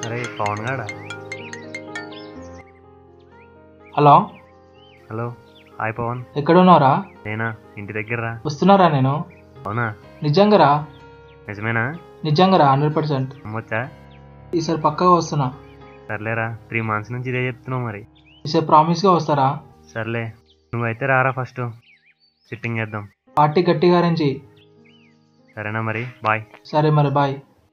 అరే పవన్ గాడా hello hello hi Pavan ఎక్కడున్నారా నేనా ఇంటి దగ్గర రా వస్తున్నారా నేను అవునా నిజంగా రా నిజమేనా నిజంగా రా హండ్రెడ్ పర్సెంట్ నమ్మొచ్చా ఈసారి పక్కగా వస్తున్నా సర్లేరా త్రీ మంత్స్ నుంచి ఇదే చెప్తున్నావు మరి ఈసారి ప్రామిస్గా వస్తారా సర్లే నువ్వైతే రారా ఫస్ట్ సిట్టింగ్ చేద్దాం పార్టీ గట్టిగా అరేంజ్ చెయ్యి. సరేనా మరి బాయ్ సరే మరి బాయ్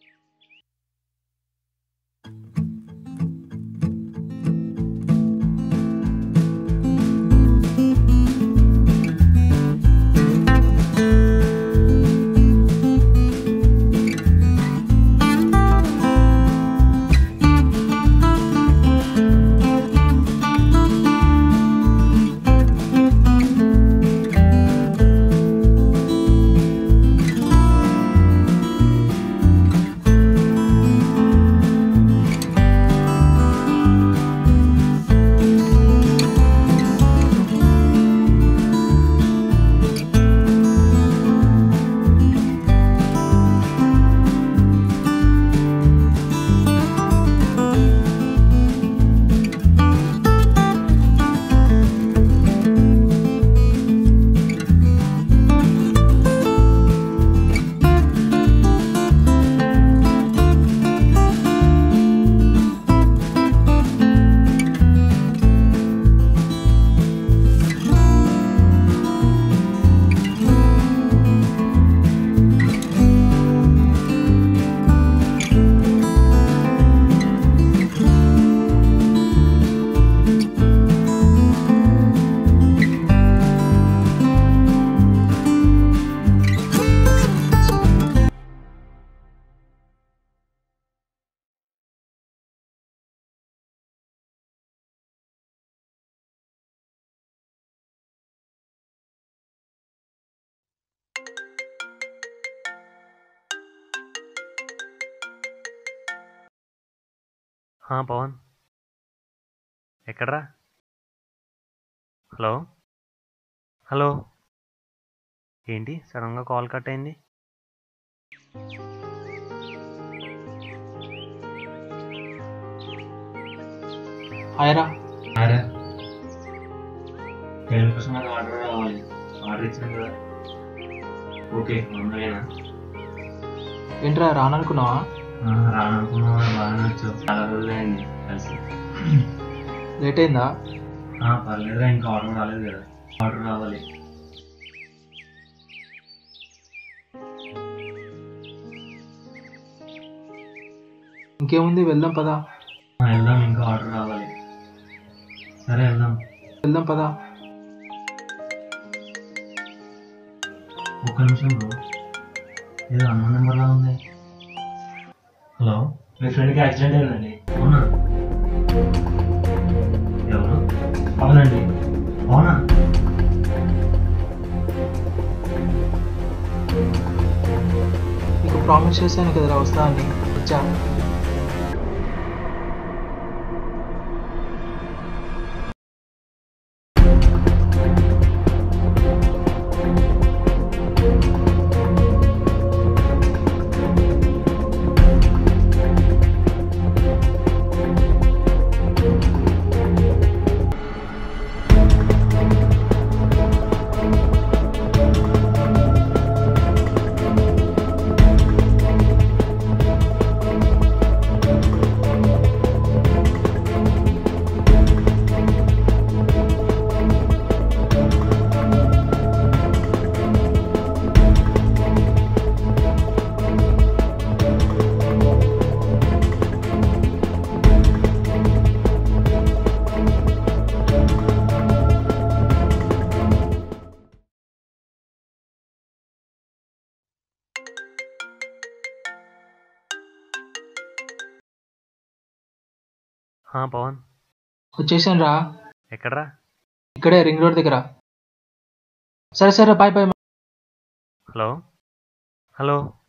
హా, పవన్ ఎక్కడ్రా హలో హలో ఏంటి సడన్గా కాల్ కట్ అయింది హాయ్ రా అరే ట్రైన్ కోసం నాకు ఆర్డర్ కావాలి ఆర్డర్ ఇచ్చాను కదా ఓకే అవునా ఏంట్రా రాననుకున్నావా రానుకున్నా బాగానే వచ్చావు చాలా రోజులైంది కలిసి లేట్ అయిందా పర్లేదురా ఇంకా ఆర్డర్ రాలేదు కదా ఆర్డర్ రావాలి ఇంకేముంది వెళ్దాం పదా వెళ్దాం ఇంకా ఆర్డర్ రావాలి సరే వెళ్దాం వెళ్దాం పదా ఒక్క నిమిషం బ్రో ఏదో అన్న నెంబర్లా ఉంది హలో మీ ఫ్రెండ్కి యాక్సిడెంట్ అయిందండి అవునా ఎవరు అవునండి అవునా నీకు ప్రామిస్ చేశాను కదరా వస్తా అని వచ్చా హా, పవన్ వచ్చేసాను రా ఎక్కడ్రా ఇక్కడే రింగ్ రోడ్ దగ్గర సరే సరే బాయ్ బాయ్ హలో హలో